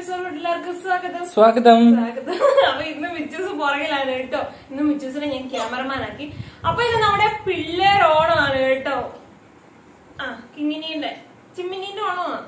Episode എല്ലാവർക്കും സ്വാഗതം സ്വാഗതം സ്വാഗതം അപ്പൊ ഇന്ന് മിച്ചൂസ് പുറകിലാണ് കേട്ടോ ഇന്ന് മിച്ചൂസിനെ ഞാൻ ക്യാമറമാൻ ആക്കി അപ്പൊ ഇത് നമ്മുടെ പിള്ളേർ ഓണമാണ് കേട്ടോ ആ കിങ്ങിനീന്റെ ചിമ്മിനീന്റെ ഓണമാണ്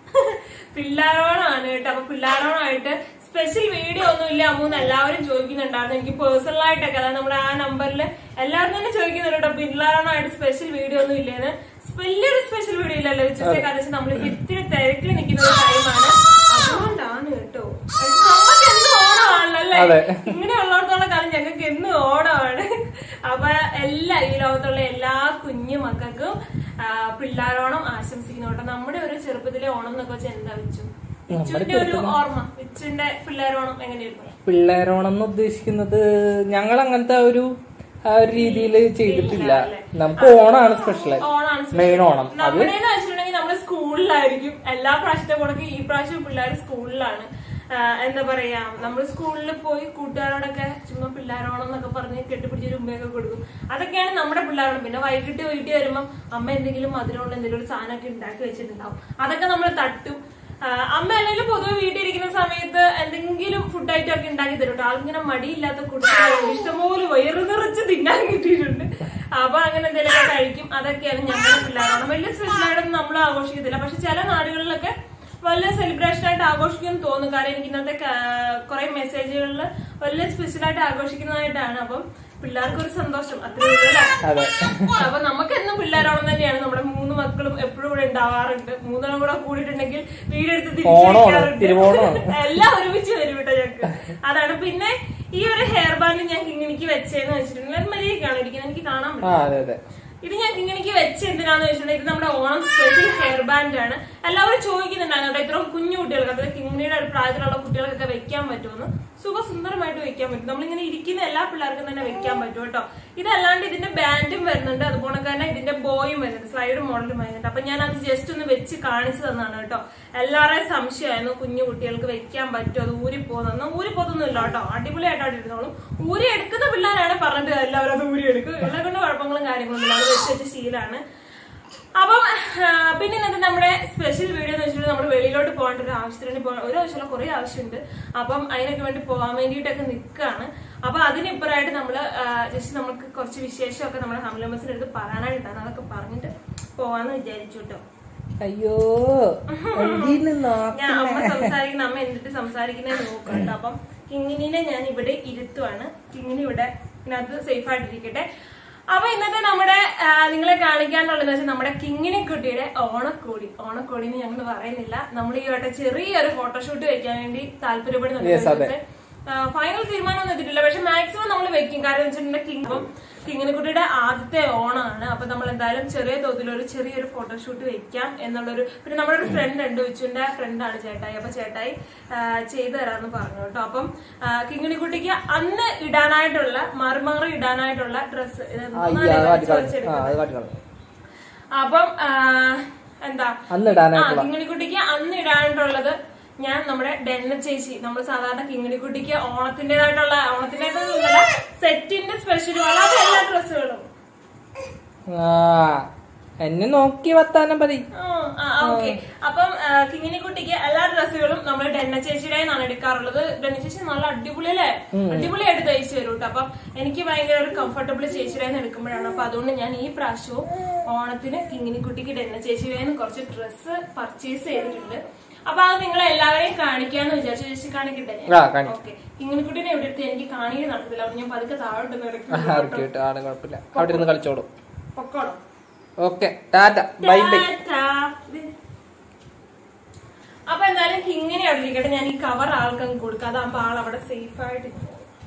പിള്ളേരോണമാണ് കേട്ടോ അപ്പൊ പിള്ളേരോണമായിട്ട് സ്പെഷ്യൽ വീഡിയോ ഒന്നും ഇല്ല അമ്മൂന്ന് എല്ലാവരും ചോദിക്കുന്നുണ്ടായിരുന്നു എനിക്ക് പേഴ്സണൽ ആയിട്ടൊക്കെ അതായത് നമ്മുടെ ആ നമ്പറിൽ എല്ലാവരും തന്നെ ചോദിക്കുന്നുണ്ട് കേട്ടോ പിള്ളേരോണമായിട്ട് സ്പെഷ്യൽ വീഡിയോ ഒന്നും ഇല്ലേന്ന് വലിയൊരു സ്പെഷ്യൽ വീഡിയോ ഇല്ലല്ലോ വിശ്വസിച്ച കാരണം നമ്മൾ ഇത്തിരി തിരക്കിൽ നിൽക്കുന്ന ഒരു ടൈമാണ് അതുകൊണ്ടാണ് കേട്ടോ നമുക്ക് എന്ത് ഓണമാണല്ലേ അതെ. ഇങ്ങനെയുള്ളിടത്തോളം കാലം ഞങ്ങൾക്ക് എന്ന് ഓണമാണ് അപ്പൊ എല്ലാ ഈ ലോകത്തുള്ള എല്ലാ കുഞ്ഞു മക്കൾക്കും ആ, പിള്ളാരോണം ആശംസിക്കുന്നു കേട്ടോ നമ്മുടെ ഒരു ചെറുപ്പത്തിലെ ഓണം എന്നൊക്കെ വെച്ചാൽ എന്താ വെച്ചു വിച്ചുവിന്റെ ഒരു ഓർമ്മ വിച്ചുവിന്റെ പിള്ളേരോണം എങ്ങനെയായിരുന്നു പിള്ളേരോണം എന്ന് ഉദ്ദേശിക്കുന്നത് ഞങ്ങൾ അങ്ങനത്തെ ഒരു ആ ഒരു രീതിയിൽ ചെയ്തിട്ടില്ല നമുക്ക് ഓണാണ് സ്പെഷ്യൽ ഓണാണ് മെയിൻ ഓണം അത് നമ്മുടെ വെച്ചിട്ടുണ്ടെങ്കിൽ നമ്മുടെ സ്കൂളിലായിരിക്കും എല്ലാ പ്രാവശ്യത്തെ കൂടെ ഈ പ്രാവശ്യം പിള്ളേർ സ്കൂളിലാണ് ആ, എന്താ പറയാ നമ്മൾ സ്കൂളിൽ പോയി കൂട്ടുകാരോടൊക്കെ ചുമ്മാ പിള്ളേരോണം എന്നൊക്കെ പറഞ്ഞ് കെട്ടിപ്പിടിച്ച് ഉമ്മയൊക്കെ കൊടുക്കും അതൊക്കെയാണ് നമ്മുടെ പിള്ളേരോണം പിന്നെ വൈകിട്ട് വീട്ടിൽ വരുമ്പം അമ്മ എന്തെങ്കിലും മധുരമുള്ള എന്തെങ്കിലും ഒരു സാധനമൊക്കെ ഉണ്ടാക്കി വെച്ചിട്ടുണ്ടാവും അതൊക്കെ നമ്മൾ തട്ടും ആ, അമ്മ അല്ലെങ്കിൽ പൊതുവെ വീട്ടിലിരിക്കുന്ന സമയത്ത് എന്തെങ്കിലും ഫുഡ് ഐറ്റം ഒക്കെ ഉണ്ടാക്കി തരും കേട്ടോ ആൾക്കിങ്ങനെ മടിയില്ലാത്ത കുട്ടികൾ ഇഷ്ടംപോലെ വയറ് നിറച്ച് തിന്നാൻ കിട്ടിയിട്ടുണ്ട് അപ്പൊ അങ്ങനെ എന്തെങ്കിലുമൊക്കെ കഴിക്കും അതൊക്കെയാണ് ഞങ്ങളുടെ പിള്ളേരാണ് വലിയ സ്പെഷ്യൽ ആയിട്ടൊന്നും നമ്മൾ ആഘോഷിക്കത്തില്ല പക്ഷെ ചില നാടുകളിലൊക്കെ വലിയ സെലിബ്രേഷൻ ആയിട്ട് ആഘോഷിക്കും തോന്നും കാരണം എനിക്ക് ഇന്നത്തെ കുറെ മെസ്സേജുകളിൽ വലിയ സ്പെഷ്യൽ ആയിട്ട് ആഘോഷിക്കുന്നതായിട്ടാണ് അപ്പം പിള്ളേർക്ക് ഒരു സന്തോഷം അത്രേ ഉള്ളൂ അല്ലേ? അതെ അപ്പൊ നമുക്ക് എന്നും പിള്ളേരോണം തന്നെയാണ് നമ്മുടെ മൂന്ന് മക്കളും എപ്പോഴും ഇവിടെ ഉണ്ടാവാറുണ്ട് മൂന്നെണ്ണം കൂടെ കൂടിയിട്ടുണ്ടെങ്കിൽ വീടെടുത്ത് ഓണമാണ്, തിരുവോണമാണ്. എല്ലാം ഒരുമിച്ച് വരും കേട്ടോ ഞങ്ങൾക്ക് അതാണ് പിന്നെ ഈ ഒരു ഹെയർ ബാൻഡ് ഞാൻ കിങ്ങിണിക്ക് വെച്ചേന്ന് വെച്ചിട്ടുണ്ടെങ്കിൽ അത് മര്യാദക്കാണ് ഇരിക്കുന്നത് എനിക്ക് കാണാൻ പറ്റും ആ അതെ അതെ ഇത് ഞാൻ കിങ്ങിണിക്ക് വെച്ച് എന്തിനാന്ന് വെച്ചിട്ടുണ്ടെങ്കിൽ ഇത് നമ്മുടെ ഓണം സ്പെഷ്യൽ ഹെയർ ബാൻഡ് ആണ് എല്ലാവരും ചോദിക്കുന്നുണ്ടായിരുന്നു കേട്ടോ ഇത്രയും കുഞ്ഞു കുട്ടികൾക്ക് അതായത് കിങ്ങിണിയുടെ ഒരു പ്രായത്തിലുള്ള കുട്ടികൾക്കൊക്കെ വെക്കാൻ പറ്റുമെന്ന് സുഖസുന്ദരമായിട്ട് വെക്കാൻ പറ്റും നമ്മളിങ്ങനെ ഇരിക്കുന്ന എല്ലാ പിള്ളേർക്കും തന്നെ വെക്കാൻ പറ്റും കേട്ടോ ഇതല്ലാണ്ട് ഇതിന്റെ ബാൻഡും വരുന്നുണ്ട് അതുപോലെ തന്നെ ഇതിന്റെ ബോയും വരുന്നുണ്ട് സ്ലൈഡ് മോഡലും വരുന്നുണ്ട് അപ്പൊ ഞാൻ അത് ജസ്റ്റ് ഒന്ന് വെച്ച് കാണിച്ചു തന്നാണ് കേട്ടോ എല്ലാവരുടെയും സംശയമായിരുന്നു കുഞ്ഞു കുട്ടികൾക്ക് വെക്കാൻ പറ്റുമോ അത് ഊരി പോകുന്ന ഊരി പോകുന്നില്ല കേട്ടോ അടിപൊളിയായിട്ട് അവിടെ ഇരുന്നോളും ഊരി എടുക്കുന്ന പിള്ളേരാണ് പറഞ്ഞിട്ട് എല്ലാവരും അത് ഊരി എടുക്കും ഇവളെ കൊണ്ട് കുഴപ്പങ്ങളും കാര്യങ്ങളൊന്നും ഇല്ല അത് വെച്ച് വെച്ച് ശീലാണ് അപ്പം ആ, പിന്നെ ഇന്നത്തെ നമ്മുടെ സ്പെഷ്യൽ വീഡിയോ എന്ന് വെച്ചിട്ടുണ്ടെങ്കിൽ നമ്മൾ വെളിയിലോട്ട് പോകേണ്ട ഒരു ആവശ്യത്തിന് പോകാൻ ഒരു ആവശ്യമല്ല കുറെ ആവശ്യമുണ്ട് അപ്പം അതിനൊക്കെ വേണ്ടി പോകാൻ വേണ്ടിയിട്ടൊക്കെ നിൽക്കുകയാണ് അപ്പൊ അതിനിപ്പുറമായിട്ട് നമ്മൾ ജസ്റ്റ് നമുക്ക് കുറച്ച് വിശേഷമൊക്കെ നമ്മുടെ ഹംലമസിന്റെ അടുത്ത് പറയാനായിട്ടാണ് അതൊക്കെ പറഞ്ഞിട്ട് പോവാന്ന് വിചാരിച്ചു കേട്ടോ അയ്യോ എന്തിന് ഞാൻ നോക്കണേ? അമ്മ സംസാരിക്കുന്ന അമ്മ എന്നിട്ട് സംസാരിക്കുന്നത് നോക്കട്ടോ അപ്പം കിങ്ങിനിനെ ഞാൻ ഇവിടെ ഇരുത്തുവാണ് കിങ്ങിനി ഇവിടെ ഇതിനകത്ത് സേഫ് ആയിട്ടിരിക്കട്ടെ അപ്പൊ ഇന്നത്തെ നമ്മുടെ ആ, നിങ്ങളെ കാണിക്കാനുള്ളത് വെച്ചാൽ നമ്മുടെ കിങ്ങിണി കുട്ടിയുടെ ഓണക്കോടി ഓണക്കോടിന്ന് ഞങ്ങൾ പറയുന്നില്ല നമ്മൾ ഈ വട്ടം ചെറിയൊരു ഫോട്ടോഷൂട്ട് വെക്കാൻ വേണ്ടി Yes, അതെ. താല്പര്യപ്പെടുന്നുണ്ട് ഫൈനൽ തീരുമാനമൊന്നും എത്തിയിട്ടില്ല പക്ഷെ മാക്സിമം നമ്മൾ വെക്കും കാരണം വെച്ചിട്ടുണ്ടെങ്കിൽ കിങ് അപ്പം കിങ്ങിനിക്കുട്ടിയുടെ ആദ്യത്തെ ഓണമാണ് അപ്പൊ നമ്മൾ എന്തായാലും ചെറിയ തോതിൽ ഒരു ചെറിയൊരു ഫോട്ടോഷൂട്ട് വെക്കാം എന്നുള്ളൊരു പിന്നെ നമ്മുടെ ഒരു ഫ്രണ്ട് ഉണ്ട് വിച്ചുവിന്റെ ഫ്രണ്ടാണ് ചേട്ടായി അപ്പൊ ചേട്ടായി ആ, ചെയ്തു തരാന്ന് പറഞ്ഞു കേട്ടോ അപ്പം ആ, കിങ്ങിണിക്കുട്ടിക്ക് അന്ന് ഇടാനായിട്ടുള്ള മറുമാറി ഇടാനായിട്ടുള്ള ഡ്രസ്സ് അയ്യ അത് കാട്ടിക്കളഞ്ഞു ആ അത് കാട്ടിക്കളഞ്ഞു അപ്പം ആ, എന്താ അന്ന് ആ ഇടാനായിട്ടുള്ള കിങ്ങിണിക്കുട്ടിക്ക് അന്ന് ഇടാനായിട്ടുള്ളത് ഞാൻ നമ്മുടെ ഡെന്ന ചേച്ചി നമ്മൾ സാധാരണ കിങ്ങിണിക്കുട്ടിക്ക് ഓണത്തിന്റേതായിട്ടുള്ള ഓണത്തിന്റേതായിട്ടുള്ള സെറ്റിന്റെ സ്പെഷ്യലും അല്ലാതെ എല്ലാ ഡ്രസ്സുകളും ആ എന്നെ നോക്കി വർത്താനം പതി ഓക്കെ അപ്പം ആ, കിങ്ങിണിക്കുട്ടിക്ക് എല്ലാ ഡ്രസ്സുകളും നമ്മൾ ഡെന്ന ചേച്ചിയുടെ നിന്നാണ് എടുക്കാറുള്ളത് ഡെന്ന ചേച്ചി നല്ല അടിപൊളി അല്ലേ അടിപൊളിയായിട്ട് തയ്ച്ചു തരും കേട്ടോ അപ്പം എനിക്ക് ഭയങ്കര ഒരു കംഫർട്ടബിൾ ചേച്ചിയുടെ നിന്ന് എടുക്കുമ്പോഴാണ് അപ്പൊ അതുകൊണ്ട് ഞാൻ ഈ പ്രാവശ്യവും ഓണത്തിന് കിങ്ങിണിക്കുട്ടിക്ക് ഡെന്ന ചേച്ചിയുടെ നിന്ന് കുറച്ച് ഡ്രസ്സ് പർച്ചേസ് ചെയ്തിട്ടുണ്ട് അപ്പൊ അത് നിങ്ങളെ എല്ലാവരെയും കാണിക്കാന്ന് വിചാരിച്ചു ചേച്ചി കാണിക്കട്ടെ ആ കാണിക്കാം ഓക്കെ കിങ്ങിണിക്കുട്ടിനെ ഇവിടെ എടുത്ത് എനിക്ക് കാണിക്കാൻ നടത്തില്ല അതുകൊണ്ട് ഞാൻ പതുക്കെ താഴോട്ട് നിറക്കി ആർക്ക് കിട്ടും ആണ് കുഴപ്പമില്ല അവിടെ ഇരുന്ന് കളിച്ചോളും പൊക്കോളൂ okay tata bye bye tata. ഇത് അപ്പൊ എന്തായാലും ഇങ്ങനെ അവിടെ ഇരിക്കട്ടെ ഞാൻ ഈ കവർ ആൾക്കങ്ങ് കൊടുക്കാം അതാകുമ്പോ ആൾ അവിടെ സേഫ് ആയിട്ട് ഇരുന്നോളും.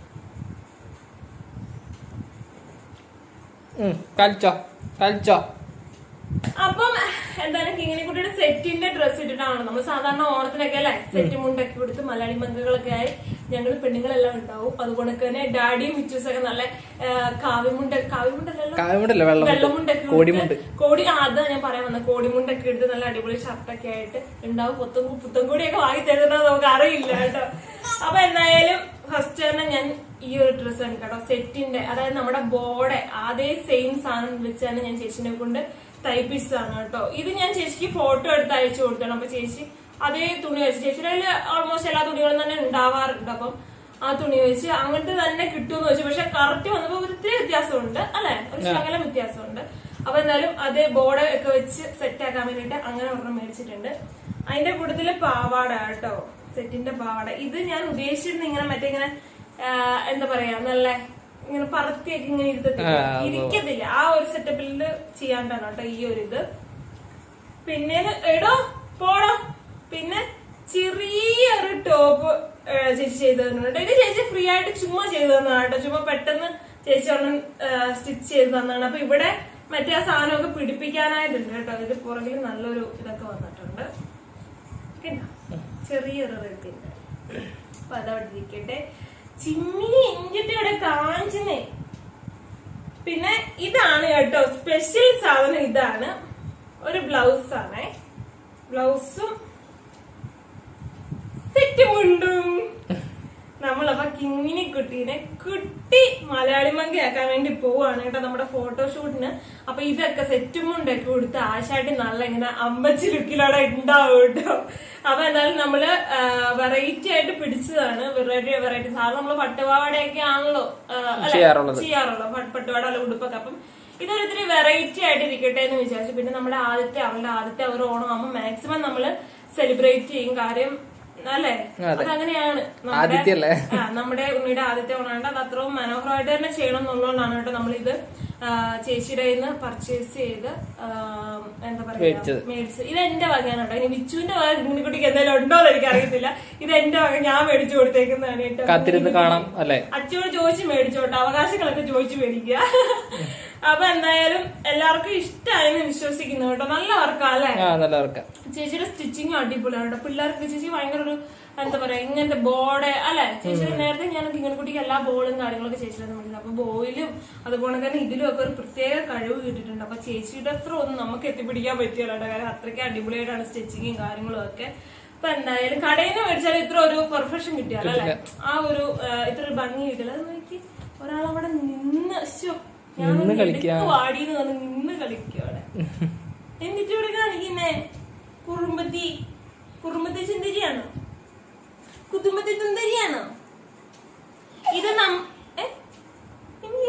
കളിച്ചോ കളിച്ചോ അപ്പം എന്തായാലും കിങ്ങിനെ കുട്ടിയുടെ സെറ്റിന്റെ ഡ്രസ്സ് ഇട്ടിട്ടാണ് നമ്മൾ സാധാരണ ഓണത്തിനൊക്കെ അല്ലേ സെറ്റ് മുണ്ടൊക്കെ കൊടുത്ത് മലയാളി ബന്ധുക്കളൊക്കെ ആയി ഞങ്ങൾ പെണ്ണുങ്ങളെല്ലാം ഉണ്ടാവും അതുകൊണ്ട് തന്നെ ഡാഡിയും മിച്ചൂസ് ഒക്കെ നല്ല ആ, കാവിമുണ്ട് കാവിമുണ്ടല്ലോ കായമുണ്ടല്ലോ വെള്ളം വെള്ളമുണ്ടൊക്കെ കോടിമുണ്ട് എടുത്ത് കോടി ആ, അതാ ഞാൻ പറയാൻ വന്നത് കോടിമുണ്ടൊക്കെ എടുത്ത് നല്ല അടിപൊളി ഷർട്ടൊക്കെ ആയിട്ട് ഉണ്ടാവും പുത്തൻ പുത്തൻകൂടിയൊക്കെ വാങ്ങി തരുന്നത് നമുക്ക് അറിയില്ല കേട്ടോ അപ്പൊ എന്തായാലും ഫസ്റ്റ് തന്നെ ഞാൻ ഈ ഒരു ഡ്രസ്സ് ആണ് കേട്ടോ സെറ്റിന്റെ അതായത് നമ്മുടെ ബോർഡ് അതേ സെയിം സാധനം വെച്ചാണ് ഞാൻ ചേച്ചിനെ കൊണ്ട് തയ്പ്പിച്ചതാണ് കേട്ടോ ഇത് ഞാൻ ചേച്ചിക്ക് ഫോട്ടോ എടുത്ത് അയച്ചു കൊടുത്തണം അപ്പൊ ചേച്ചി അതേ തുണി വെച്ച് ചേച്ചിയുടെ ഓൾമോസ്റ്റ് എല്ലാ തുണികളും തന്നെ ഉണ്ടാവാറുണ്ട് അപ്പം ആ തുണി വെച്ച് അങ്ങനത്തെ തന്നെ കിട്ടുമെന്ന് വെച്ചു പക്ഷെ കറക്റ്റ് വന്നപ്പോ ഒത്തിരി വ്യത്യാസമുണ്ട് അല്ലെ ഒരു ശകലം വ്യത്യാസമുണ്ട് അപ്പൊ എന്തായാലും അതേ ബോർഡ് ഒക്കെ വെച്ച് സെറ്റ് ആക്കാൻ വേണ്ടിട്ട് അങ്ങനെ ഒരെണ്ണം മേടിച്ചിട്ടുണ്ട് അതിന്റെ കൂട്ടത്തില് പാവാട കേട്ടോ സെറ്റിന്റെ പാവാട ഇത് ഞാൻ ഉദ്ദേശിച്ചിരുന്ന ഇങ്ങനെ മറ്റേ ഇങ്ങനെ ആ, എന്താ പറയാ നല്ല ഇങ്ങനെ പറത്തിയൊക്കെ ഇങ്ങനെ ഇരുത്തത്തില്ല ആ, ഉവ്വ്. ഇരിക്കത്തില്ല ആ ഒരു സെറ്റപ്പിൽ ചെയ്യാണ്ടാണ് കേട്ടോ ഈ ഒരു ഇത് പിന്നെ എടോ പോടോ പിന്നെ ചെറിയൊരു ടോപ്പ് ചേച്ചി ചെയ്തു തന്നിട്ടുണ്ട് ഇത് ചേച്ചി ഫ്രീ ആയിട്ട് ചുമ്മാ ചെയ്തു തന്നതാണ് കേട്ടോ ചുമ്മാ പെട്ടെന്ന് ചേച്ചി ഒരെണ്ണം സ്റ്റിച്ച് ചെയ്ത് തന്നതാണ് അപ്പൊ ഇവിടെ മറ്റേ ആ സാധനമൊക്കെ പിടിപ്പിക്കാനായിട്ടുണ്ട് കേട്ടോ ഇത് പുറകിൽ നല്ലൊരു ഇതൊക്കെ വന്നിട്ടുണ്ട് കണ്ടോ? ചെറിയൊരു റെഡിന്റെ അപ്പൊ അതവിടെ ഇരിക്കട്ടെ ചിമ്മിനി ഇഞ്ചിട്ട് ഇവിടെ കാഞ്ചിനെ പിന്നെ ഇതാണ് കേട്ടോ സ്പെഷ്യൽ സാധനം ഇതാണ് ഒരു ബ്ലൗസ് ആണേ ബ്ലൗസും സെറ്റ് മുണ്ടും നമ്മളപ്പോ കിങ്ങിനി കുട്ടീനെ കുട്ടി മലയാളി മങ്കയാക്കാൻ വേണ്ടി പോവാണ് കേട്ടോ നമ്മുടെ ഫോട്ടോഷൂട്ടിന് അപ്പൊ ഇതൊക്കെ സെറ്റും മുണ്ടൊക്കെ കൊടുത്ത് ആശാട്ടി നല്ല ഇങ്ങനെ അമ്പച്ചി ലുക്കിലവിടെ ഉണ്ടാവും കേട്ടോ അപ്പൊ എന്തായാലും നമ്മള് വെറൈറ്റി ആയിട്ട് പിടിച്ചതാണ് വെറൈറ്റി വെറൈറ്റി സാധാരണ നമ്മള് പട്ടുപാവാടയൊക്കെ ആണല്ലോ ആ, അല്ലേ? ചെയ്യാറുള്ളത്. ചെയ്യാറുള്ളൂ പട്ട് പട്ടുപാട അല്ല ഉടുപ്പൊക്കെ അപ്പം ഇതൊരു ഇത്തിരി വെറൈറ്റി ആയിട്ട് ഇരിക്കട്ടെ എന്ന് വിചാരിച്ചു പിന്നെ നമ്മുടെ ആദ്യത്തെ അവളുടെ ആദ്യത്തെ അവർ ഓണം ആകുമ്പോൾ മാക്സിമം നമ്മള് സെലിബ്രേറ്റ് ചെയ്യും കാര്യം അല്ലേ അതെ. അതങ്ങനെയാണ് നമ്മുടെ- ആദ്യത്തെ അല്ലേ? ആ, നമ്മുടെ ഉണ്ണിയുടെ ആദ്യത്തെ ഓണാണ്ട് അത് അത്രയും മനോഹരമായിട്ട് തന്നെ ചെയ്യണം എന്നുള്ളതുകൊണ്ടാണ് കേട്ടോ നമ്മളിത് ആ, ചേച്ചിയുടെ കയ്യിൽ നിന്ന് പർച്ചേസ് ചെയ്ത് ആ, എന്താ പറയാ മേടിച്ചത്. മേടിച്ചത് ഇത് എന്റെ വകയാണ് കേട്ടോ ഇനി വിച്ചുവിന്റെ വക കുഞ്ഞിക്കുട്ടിക്ക് എന്തെങ്കിലും ഉണ്ടോ എന്ന് എനിക്ക് അറിയത്തില്ല ഇത് എന്റെ വക ഞാൻ മേടിച്ചു കൊടുത്തേക്കുന്നതാണ് കേട്ടോ കാത്തിരുന്ന് കാണാം അല്ലെ അച്ഛനോട് ചോദിച്ച് മേടിച്ചോട്ടെ അവകാശങ്ങളൊക്കെ ചോദിച്ച് മേടിക്കുക അപ്പൊ എന്തായാലും എല്ലാവർക്കും ഇഷ്ടമായെന്ന് വിശ്വസിക്കുന്നു കേട്ടോ നല്ല വർക്കാ അല്ലേ ആ നല്ല വർക്കാം ചേച്ചിയുടെ സ്റ്റിച്ചിങ് അടിപൊളിയാണ് കേട്ടോ പിള്ളേർക്ക് ചേച്ചി ഭയങ്കര ഒരു എന്താ പറയാ ഇങ്ങനത്തെ ബോർഡ് അല്ലെ ചേച്ചി നേരത്തെ ഞാൻ ഇങ്ങനെ കുട്ടിക്ക് എല്ലാ ബോളും കാര്യങ്ങളൊക്കെ ചേച്ചിയുടെ മേടിച്ചത് അപ്പൊ ബോയിലും അതുപോലെ തന്നെ ഇതിലും ഒക്കെ ഒരു പ്രത്യേക കഴിവ് കിട്ടിയിട്ടുണ്ട് അപ്പൊ ചേച്ചിയുടെ അത്ര ഒന്നും നമുക്ക് എത്തിപ്പിടിക്കാൻ പറ്റിയല്ലോ കേട്ടോ കാരണം അത്രയ്ക്ക് അടിപൊളിയായിട്ടാണ് സ്റ്റിച്ചിങ്ങും കാര്യങ്ങളും ഒക്കെ അപ്പൊ എന്തായാലും കടയിൽ നിന്ന് മേടിച്ചാൽ ഇത്ര ഒരു പെർഫെക്ഷൻ കിട്ടിയാലോ അല്ലെ ആ ഒരു ആ, ഇത്ര ഒരു ഭംഗി കിട്ടില്ല അത് നോക്കി ഒരാളവിടെ നിന്ന് ശ്ശോ, ഞാൻ നിന്ന് ഒന്ന് കളിക്കാ. എടുത്ത് വാടിന്ന് വന്ന് നിന്ന് കളിക്കും അവിടെ എന്നിട്ട് ഇവിടെ കാണിക്കുന്നേ കുറുമ്പത്തി കുറുമ്പത്തി സുന്ദരിയാണോ കുത്തുമ്പത്തി സുന്ദരിയാണോ ഇത് നം ഏ? എന്തിയെ?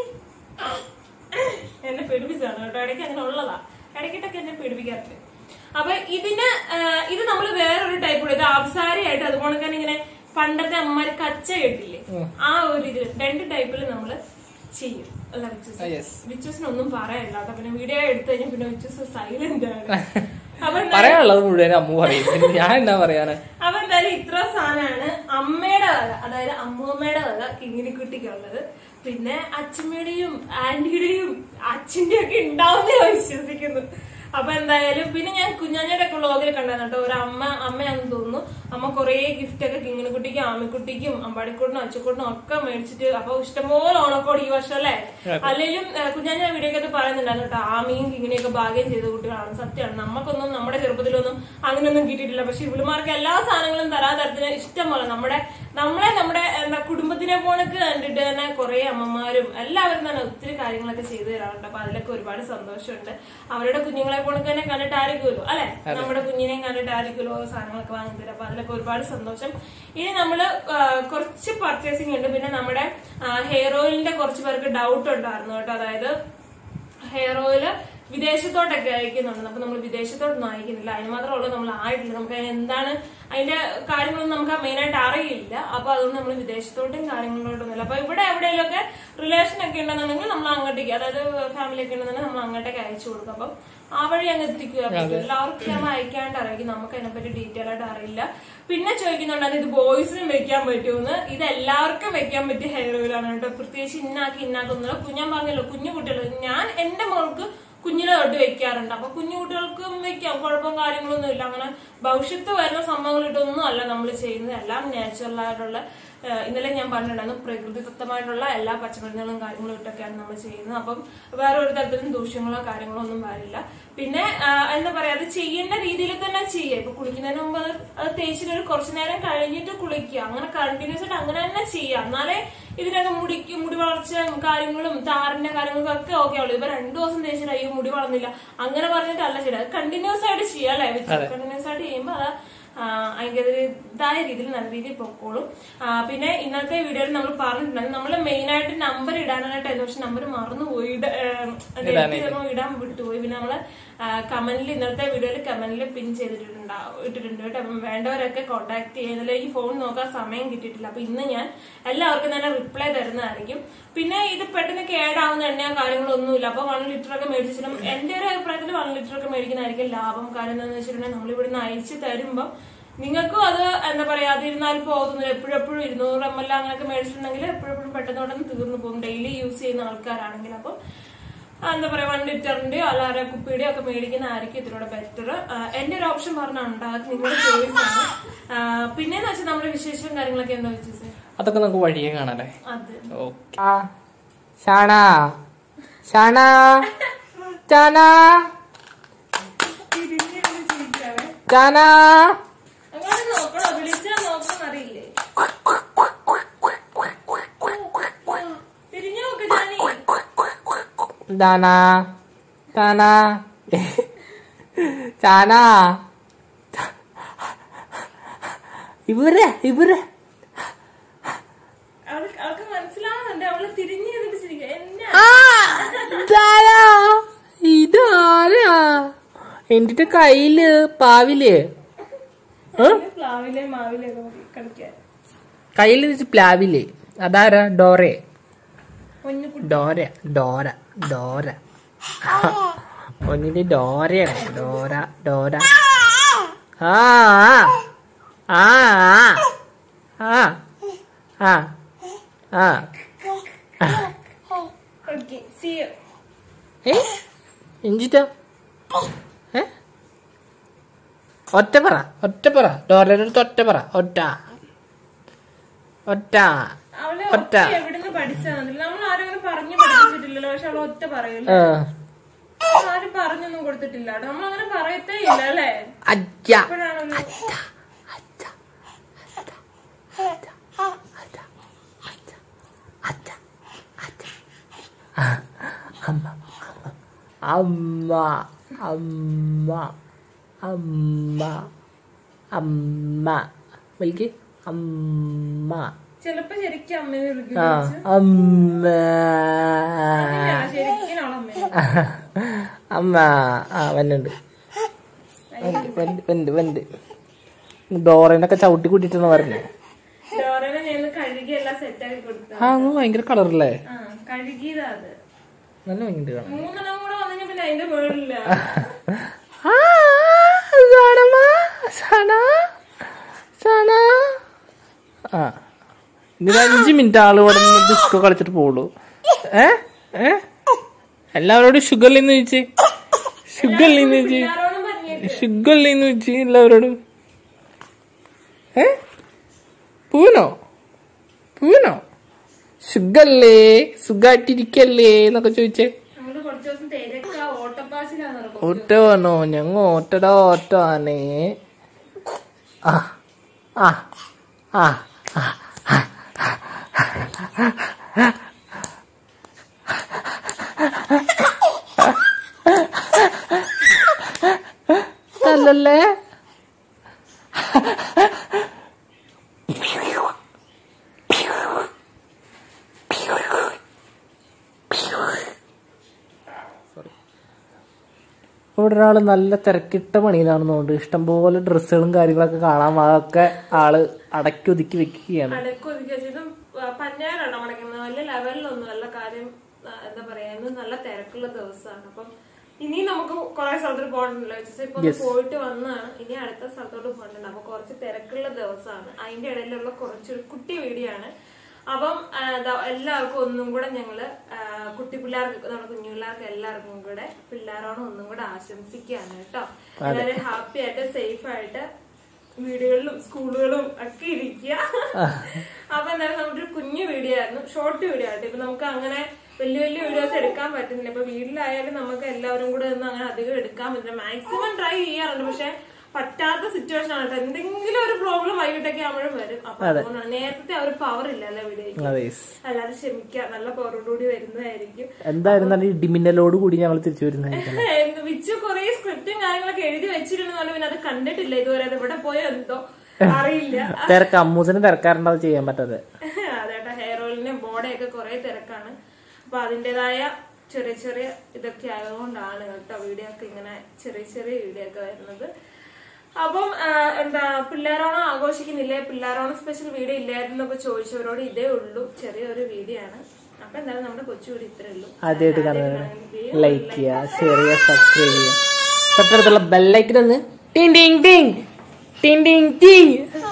എന്നെ പേടിപ്പിച്ചാണ് കേട്ടോ ഇടയ്ക്ക് അങ്ങനെ ഉള്ളതാ ഇടയ്ക്കിട്ടൊക്കെ എന്നെ പേടിപ്പിക്കാറുണ്ട് അപ്പൊ ഇതിന് ആ, ഇത് നമ്മൾ വേറൊരു ടൈപ്പ് കൂടെ ഇത് ആബ്സാരി ആയിട്ട് അതുപോലെ തന്നെ ഇങ്ങനെ പണ്ടത്തെ അമ്മമാര് കച്ച കെട്ടില്ലേ ആ ഒരു ഇതിൽ രണ്ട് ടൈപ്പിൽ നമ്മൾ ചെയ്യും അല്ല വിച്ചൂസ് യെസ് വിച്ചൂസിനൊന്നും പറയാനില്ല കേട്ടോ പിന്നെ വീഡിയോ എടുത്തു കഴിഞ്ഞാൽ പിന്നെ വിച്ചൂസ് സൈലന്റ് ആണ് അപ്പൊ എന്താ- പറയാനുള്ളത് മുഴുവൻ അമ്മ പറയും ഞാൻ എന്നാ പറയാന് അപ്പൊ എന്തായാലും ഇത്ര സാധനമാണ് അമ്മയുടെ വക അതായത് അമ്മൂമ്മയുടെ വക കിങ്ങിനിക്കുട്ടിക്കുള്ളത് പിന്നെ അച്ഛമ്മയുടെയും ആന്റിയുടെയും അച്ഛന്റെ ഒക്കെ ഉണ്ടാവുന്ന ഞാൻ വിശ്വസിക്കുന്നു അപ്പൊ എന്തായാലും പിന്നെ ഞാൻ കുഞ്ഞാഞ്ഞയുടെ ഒക്കെ വ്ളോഗിൽ കണ്ടായിരുന്നു കേട്ടോ ഒരു അമ്മ അമ്മയാണെന്ന് തോന്നുന്നു അമ്മ കുറേ ഗിഫ്റ്റ് ഒക്കെ കിങ്ങിനിക്കുട്ടിക്കും ആമിക്കുട്ടിക്കും അമ്പാടിക്കൂടിനും അച്ചക്കൂടിനും ഒക്കെ മേടിച്ചിട്ട് അപ്പൊ ഇഷ്ടംപോലെ ഓണക്കോട് ഈ വർഷം അല്ലേ അല്ലെങ്കിലും കുഞ്ഞാഞ്ഞ വീഡിയോക്കകത്ത് പറയുന്നുണ്ടായിരുന്നു കേട്ടോ ആമിയും കിങ്ങിനെയൊക്കെ ഭാഗ്യം ചെയ്ത കുട്ടികളാണ് സത്യമാണ് നമുക്കൊന്നും നമ്മുടെ ചെറുപ്പത്തിലൊന്നും അങ്ങനെയൊന്നും കിട്ടിയിട്ടില്ല പക്ഷെ ഇവളുമാർക്ക് എല്ലാ സാധനങ്ങളും തരാ തരത്തിന് ഇഷ്ടമല്ല നമ്മുടെ നമ്മളെ നമ്മുടെ എന്താ കുടുംബത്തിനെ പോണക്ക് കണ്ടിട്ട് തന്നെ കുറെ അമ്മമാരും എല്ലാവരും തന്നെ ഒത്തിരി കാര്യങ്ങളൊക്കെ ചെയ്തു തരാറുണ്ട് അപ്പൊ അതിലൊക്കെ ഒരുപാട് സന്തോഷമുണ്ട് അവരുടെ കുഞ്ഞുങ്ങളെ പോണക്ക് തന്നെ കണ്ടിട്ട് ആയിരിക്കുമല്ലോ അല്ലെ നമ്മുടെ കുഞ്ഞിനെയും കണ്ടിട്ട് ആയിരിക്കുമല്ലോ സാധനങ്ങളൊക്കെ വാങ്ങി തരും അപ്പൊ അതിലൊക്കെ ഒരുപാട് സന്തോഷം ഇനി നമ്മള് ആ, കുറച്ച് പർച്ചേസിംഗ് ഉണ്ട് പിന്നെ നമ്മുടെ ഹെയർ ഓയിലിന്റെ കുറച്ച് പേർക്ക് ഡൗട്ട് ഉണ്ടായിരുന്നു കേട്ടോ അതായത് ഹെയർ ഓയില് വിദേശത്തോട്ടൊക്കെ അയക്കുന്നുണ്ട് അപ്പൊ നമ്മൾ വിദേശത്തോട്ടൊന്നും അയക്കുന്നില്ല അതിന് മാത്രമേ നമ്മൾ ആയിട്ടില്ല നമുക്ക് അതിന് എന്താണ് അതിന്റെ കാര്യങ്ങളൊന്നും നമുക്ക് മെയിൻ ആയിട്ട് അറിയില്ല അപ്പൊ അതുകൊണ്ട് നമ്മൾ വിദേശത്തോട്ടും കാര്യങ്ങളിലോട്ടൊന്നുമില്ല അപ്പൊ ഇവിടെ എവിടെയെങ്കിലുമൊക്കെ റിലേഷൻ ഒക്കെ ഉണ്ടെന്നുണ്ടെങ്കിൽ നമ്മൾ അങ്ങോട്ടേക്ക് അതായത് ഫാമിലി ഒക്കെ ഉണ്ടെന്നുണ്ടെങ്കിൽ നമ്മൾ അങ്ങോട്ടേക്ക് അയച്ചു കൊടുക്കും അപ്പം ആ വഴി അങ്ങ് എത്തിക്കുക പറ്റും. എല്ലാവർക്കും നമ്മൾ അയക്കാണ്ട് അറിയിക്കും നമുക്ക് അതിനെപ്പറ്റി ഡീറ്റെയിൽ ആയിട്ട് അറിയില്ല പിന്നെ ചോദിക്കുന്നുണ്ടായിരുന്നു ഇത് ബോയ്സിനും വെക്കാൻ പറ്റുമെന്ന് ഇത് എല്ലാവർക്കും വെക്കാൻ പറ്റിയ ഹെയർ ഓയിലാണ് കേട്ടോ പ്രത്യേകിച്ച് ഇന്നാക്കി ഇന്നാക്കൊന്നുമില്ല കുഞ്ഞാൻ പറഞ്ഞല്ലോ കുഞ്ഞു കുട്ടികൾ ഞാൻ എന്റെ മോൾക്ക് കുഞ്ഞിലെ തൊട്ട് വെക്കാറുണ്ട് അപ്പൊ കുഞ്ഞു കുട്ടികൾക്കും വെക്കാം കുഴപ്പം കാര്യങ്ങളൊന്നും ഇല്ല അങ്ങനെ ഭവിഷ്യത്ത് വരുന്ന സംഭവങ്ങൾ ഇട്ടൊന്നും അല്ല നമ്മൾ ചെയ്യുന്നത് എല്ലാം നാച്ചുറൽ ആയിട്ടുള്ള ഏഹ് ഇന്നലെ ഞാൻ പറഞ്ഞിട്ടുണ്ടായിരുന്നു പ്രകൃതിദത്തമായിട്ടുള്ള എല്ലാ പച്ചമരുന്നുകളും കാര്യങ്ങളും ഇട്ടൊക്കെയാണ് നമ്മൾ ചെയ്യുന്നത് അപ്പം വേറെ ഒരു തരത്തിലും ദൂഷ്യങ്ങളോ കാര്യങ്ങളോ ഒന്നും വരില്ല പിന്നെ ആഹ് എന്താ പറയാ അത് ചെയ്യേണ്ട രീതിയിൽ തന്നെ ചെയ്യുക ഇപ്പൊ കുളിക്കുന്നതിന് മുമ്പ് അത് അത് തേച്ചിട്ട് ഒരു കുറച്ചു നേരം കഴിഞ്ഞിട്ട് കുളിക്കുക അങ്ങനെ കണ്ടിന്യൂസ് ആയിട്ട് അങ്ങനെ തന്നെ ചെയ്യുക എന്നാലേ ഇതിനൊക്കെ മുടിക്ക് മുടി വളർച്ച കാര്യങ്ങളും താറിന്റെ കാര്യങ്ങളും ഒക്കെ ഓക്കെ ആവുള്ളൂ ഇപ്പൊ രണ്ടു ദിവസം തേച്ചിട്ട് അയ്യോ മുടി വളർന്നില്ല അങ്ങനെ പറഞ്ഞിട്ടല്ല ചെയ്യുക അത് കണ്ടിന്യൂസ് ആയിട്ട് ചെയ്യാം അല്ലെ കണ്ടിന്യൂസ് ആയിട്ട് ചെയ്യുമ്പോൾ അത് അതിന്റെ ഒരു ഇതായ രീതിയിൽ നല്ല രീതിയിൽ പൊക്കോളും ആ, പിന്നെ ഇന്നത്തെ വീഡിയോയിൽ നമ്മൾ പറഞ്ഞിട്ടുണ്ടായിരുന്നു നമ്മൾ മെയിൻ ആയിട്ട് നമ്പർ ഇടാനായിട്ടായിരുന്നു പക്ഷെ നമ്പർ മറന്നുപോയി ഇട- ഏം, അത് edit ചെയ്തപ്പോ ഇടാൻ വിട്ടുപോയി പിന്നെ നമ്മള് കമന്റിൽ ഇന്നത്തെ വീഡിയോയിൽ കമന്റിൽ പിൻ ചെയ്തിട്ടുണ്ടാവും ഇട്ടിട്ടുണ്ട് കേട്ടോ അപ്പം വേണ്ടവരൊക്കെ കോൺടാക്ട് ചെയ്യുന്നില്ല ഈ ഫോൺ നോക്കാൻ സമയം കിട്ടിയിട്ടില്ല അപ്പൊ ഇന്ന് ഞാൻ എല്ലാവർക്കും തന്നെ റിപ്ലൈ തരുന്നതായിരിക്കും പിന്നെ ഇത് പെട്ടെന്ന് കേടാവുന്ന എണ്ണയോ കാര്യങ്ങളൊന്നുമില്ല അപ്പൊ വൺ ലിറ്റർ ഒക്കെ മേടിച്ചിട്ടും എന്റെ ഒരു അഭിപ്രായത്തിൽ വൺ ലിറ്റർ ഒക്കെ മേടിക്കുന്നതായിരിക്കും ലാഭം കാരണം എന്താണെന്ന് വെച്ചിട്ടുണ്ടെങ്കിൽ നമ്മൾ ഇവിടുന്ന് അയച്ചു തരുമ്പോൾ നിങ്ങൾക്കും അത് എന്താ പറയാ അതിരുന്നാൽ പോകുന്നില്ല എപ്പോഴും എപ്പോഴും ഇരുന്നൂറ് എം എൽ അങ്ങനെയൊക്കെ മേടിച്ചിട്ടുണ്ടെങ്കിൽ എപ്പോഴും പെട്ടെന്ന് പെട്ടെന്ന് തീർന്നു പോകും ഡെയിലി യൂസ് ചെയ്യുന്ന ആൾക്കാരാണെങ്കിൽ അപ്പൊ ആ, എന്താ പറയാ വൺ ലിറ്ററിന്റെയോ അല്ല അര കുപ്പിയുടെയോ ഒക്കെ മേടിക്കുന്നതായിരിക്കും ഇതിലൂടെ ബെറ്റർ എന്റെ ഒരു ഓപ്ഷൻ പറഞ്ഞുണ്ട് അത് നിങ്ങളുടെ ചോയ്സ് ആണ് ആ, പിന്നെന്ന് വെച്ചാൽ നമ്മുടെ വിശേഷവും കാര്യങ്ങളൊക്കെ എന്താ വെച്ചാൽ അതൊക്കെ നമുക്ക് വഴിയെ കാണാല്ലേ അത് ഓക്കെ ആ ഷാണ ഷാണ ചാന തിരിഞ്ഞ് ഒന്ന് ചിരിക്കാവേ. ചാന അങ്ങനെ നോക്കണോ വിളിച്ചാ നോക്കണം അറിയില്ലേ തിരിഞ്ഞു നോക്ക് ജാനി ദാന ചാന ചാന ഇവരെ ഇവരെ അവൾക്ക് അവൾക്ക് മനസ്സിലാവുന്നുണ്ട് അവള് തിരിഞ്ഞു എന്നിട്ട് ചിരിക്കുക എന്നാ ആ, ഇതാരാ? ഇതാരാ എന്റെ കയ്യില് പാവില് ഏ? പ്ലാവിലെ മാവിലെ ഒക്കെ നോക്കി കളിക്കാൻ കയ്യില് വെച്ച് പ്ലാവില് അതാരാ ഡോറെ കുഞ്ഞു ഡോര ഡോര ഡോര ഒന്നിന്റെ ഡോരയാണ് ഡോര ഡോര ആ ആ ആ ആ ആ ആ ഓക്കെ സി യു ഏ എഞ്ചിട്ടോ ഏ ഒറ്റ പറ ഒറ്റ പറ ഡോറയുടെ അടുത്ത് ഒറ്റ പറ ഒറ്റ ഒറ്റ അവള് ഒറ്റ. ഒറ്റ എവിടുന്ന് പഠിച്ചാന്നില്ല നമ്മൾ ആരും അങ്ങനെ പറഞ്ഞു പഠിപ്പിച്ചിട്ടില്ലല്ലോ പക്ഷെ അവള് ഒറ്റ പറയൂല ആ. ആരും പറഞ്ഞൊന്നും കൊടുത്തിട്ടില്ല നമ്മൾ അങ്ങനെ പറയത്തേ ഇല്ല അല്ലേ അജ്ജ എപ്പോഴാണല്ലോ അമ്മ അമ്മ അമ്മ അമ്മ അമ്മ വിളിക്ക് അമ്മ ചിലപ്പോ ശരിക്കും അമ്മയെ വിളിക്കും ആ അമ്മ അതിനാ ശരിക്കും അവളമ്മ അമ്മ ആ വന്നുണ്ട് വണ്ട് വണ്ട് വണ്ട് ഡോറേനൊക്കെ ചവിട്ടി കൂട്ടിട്ടെന്ന് പറഞ്ഞു ഡോറനെ ഞാൻ കഴുകി എല്ലാം സെറ്റാക്കി കൊടുത്തു ആ അങ്ങ് ഭയങ്കര കളറല്ലേ ആ കഴുകിയതാ അത് നല്ല ഭംഗിയുണ്ട് കാണാൻ മൂന്നെണ്ണം കൂടെ വന്നു കഴിഞ്ഞാ പിന്നെ അതിന്റെ മുകളിലില്ല ആ, സാണമ്മ, സാണ, സാണ. ആ ഇനി ഒരു അഞ്ച് മിനിറ്റ് ആള് ഇവിടെ നിന്ന് ഡിസ്കോ കളിച്ചിട്ട് പോവുള്ളൂ ഏ ഏ എല്ലാവരോടും ഷുഗറിൽ നിന്ന് ചോദിച്ചേ ഷുഗറിൽ നിന്ന് ചോദിച്ചേ ആരോടും പറഞ്ഞേ ഷുഗറിൽ നിന്ന് ചോദിച്ചേ എല്ലാവരോടും ഏ പൂനോ പൂനോ സുഖല്ലേ സുഖായിട്ടിരിക്കല്ലേ എന്നൊക്കെ ചോദിച്ചേ നമ്മള് കുറച്ച് ദിവസം തിരക്ക ഓട്ടപ്പാച്ചിലാണ് നടക്കും ഓട്ടോ ആണോ ഞങ്ങ ഓട്ടട ഓട്ടോ ആണേ ആ ആ ആ ആ, അല്ലല്ലേ ഇവിടെ ഒരാള് നല്ല തിരക്കിട്ട പണിയിലാണെന്നുകൊണ്ട് ഇഷ്ടംപോലെ ഡ്രസ്സുകളും കാര്യങ്ങളൊക്കെ കാണാൻ അതൊക്കെ ആള് അടക്കി ഒതുക്കി വെക്കുകയാണ് അടക്കം ഒതുക്കി വെച്ചിട്ടും പഞ്ഞാറാണ് മടക്കുന്നത് വലിയ ലെവലിലൊന്നും അല്ല കാര്യം ആ, എന്താ പറയാ ഇന്ന് നല്ല തിരക്കുള്ള ദിവസമാണ് അപ്പം ഇനി നമുക്ക് കുറെ സ്ഥലത്തോട്ട് പോകണ്ടല്ലോ ഇപ്പൊ ഒന്ന് പോയിട്ട് വന്നാണ് ഇനി അടുത്ത സ്ഥലത്തോട്ട് പോകണ്ടുണ്ട് അപ്പൊ കുറച്ച് തിരക്കുള്ള ദിവസമാണ് അതിന്റെ ഇടയിലുള്ള കുറച്ചൊരു കുട്ടി വീഡിയോ ആണ് അപ്പം ആ, ദാ എല്ലാവർക്കും ഒന്നും കൂടെ ഞങ്ങള് ആ, കുട്ടി പിള്ളേർക്ക് നമ്മുടെ കുഞ്ഞു പിള്ളേർക്ക് എല്ലാവർക്കും കൂടെ പിള്ളേരോണം ഒന്നും കൂടെ ആശംസിക്കുകയാണ് കേട്ടോ എല്ലാവരും ഹാപ്പി ആയിട്ട് സേഫ് ആയിട്ട് വീടുകളിലും സ്കൂളുകളും ഒക്കെ ഇരിക്കുക അപ്പൊ എന്തായാലും നമ്മുടെ ഒരു കുഞ്ഞു വീഡിയോ ആയിരുന്നു ഷോർട്ട് വീഡിയോ ആയിട്ട് ഇപ്പൊ നമുക്ക് അങ്ങനെ വലിയ വലിയ വീഡിയോസ് എടുക്കാൻ പറ്റുന്നില്ല ഇപ്പൊ വീട്ടിലായാലും നമുക്ക് എല്ലാവരും കൂടെ ഒന്നും അങ്ങനെ അധികം എടുക്കാൻ പറ്റില്ല മാക്സിമം ട്രൈ ചെയ്യാറുണ്ട് പക്ഷെ പറ്റാത്ത സിറ്റുവേഷൻ ആണ് കേട്ടോ എന്തെങ്കിലും ഒരു പ്രോബ്ലം വൈകിട്ടൊക്കെ ആവുമ്പോഴും വരും അപ്പൊ അതുകൊണ്ടാണ് നേരത്തെ ആ ഒരു പവർ ഇല്ലല്ലോ വീഡിയോയ്ക്ക് അതെ അല്ലാതെ ക്ഷമിക്കുക നല്ല പവറോടുകൂടി വരുന്നതായിരിക്കും എന്തായിരുന്നാലും ഈ ഡിമിന്നലോട് കൂടി ഞങ്ങൾ തിരിച്ചു വരുന്നതായിരിക്കും എന്ത് വിച്ചു കുറെ സ്ക്രിപ്റ്റും കാര്യങ്ങളൊക്കെ എഴുതി വെച്ചിട്ടുണ്ടെന്ന് പിന്നെ അത് കണ്ടിട്ടില്ല ഇതുവരെ അത് ഇവിടെ പോയോ എന്തോ അറിയില്ല തിരക്ക് അമ്മൂസിന് തിരക്കാറുണ്ട് അത് ചെയ്യാൻ പറ്റാതെ അതേട്ടാ ഹെയർ ഓയിലിന്റെ ബോഡയൊക്കെ കുറെ തിരക്കാണ് അപ്പൊ അതിന്റേതായ ചെറിയ ചെറിയ ഇതൊക്കെ ആയതുകൊണ്ടാണ് കേട്ടോ വീഡിയോ ഒക്കെ ഇങ്ങനെ ചെറിയ ചെറിയ വീഡിയോ ഒക്കെ വരുന്നത് അപ്പം ആ, എന്താ പിള്ളേരോണം ആഘോഷിക്കുന്നില്ലേ പിള്ളേരോണം സ്പെഷ്യൽ വീഡിയോ ഇല്ലായിരുന്നൊക്കെ ചോദിച്ചവരോട് ഇതേ ഉള്ളൂ ചെറിയൊരു വീഡിയോ ആണ് അപ്പൊ എന്തായാലും നമ്മുടെ കൊച്ചുകൂടി ഇത്രേ ഉള്ളൂ ആദ്യമായിട്ട് കാണുന്നവരാണ് ലൈക്ക് ചെയ്യുക ഷെയർ ചെയ്യുക സബ്സ്ക്രൈബ് ചെയ്യുക തൊട്ടടുത്തുള്ള ബെല്ലൈക്കൻ ഒന്ന് ടിങ് ടിങ് ടിങ് ടിങ് ടിങ് ടിങ്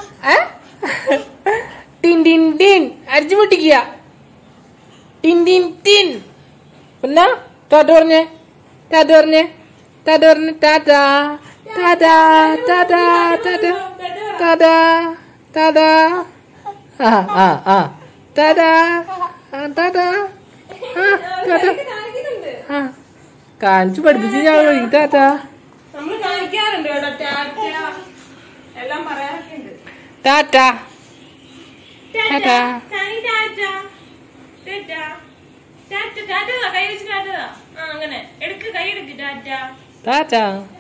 ടിൻ ടിൻ ടിൻ അടിച്ചു പൊട്ടിക്കുക ടിൻ ടിൻ ടിൻ പിന്നെ ടാറ്റ പറഞ്ഞേ ടാറ്റ പറഞ്ഞേ ടാറ്റ പറഞ്ഞേ ടാറ്റ ടാറ്റ ടാറ്റ ടാറ്റ ടാറ്റ ടാറ്റ ആ ആ ആ ടാറ്റ ആ ടാറ്റ ആ ടാറ്റ കാണിക്കുന്നുണ്ട് ആ കാണിച്ചു പഠിപ്പിച്ച് ഞാൻ വഴി ടാറ്റ നമ്മൾ കാണിക്കാറുണ്ട് കേട്ടോ ടാറ്റ എല്ലാം പറയാറൊക്കെ ഉണ്ട് ടാറ്റ ടാറ്റ സാനി ടാറ്റ ടാറ്റ ടാറ്റ ടാറ്റ കൈ വെച്ച് ടാറ്റ ആ അങ്ങനെ എടുക്ക് കൈ എടുക്ക് ടാറ്റ ടാറ്റ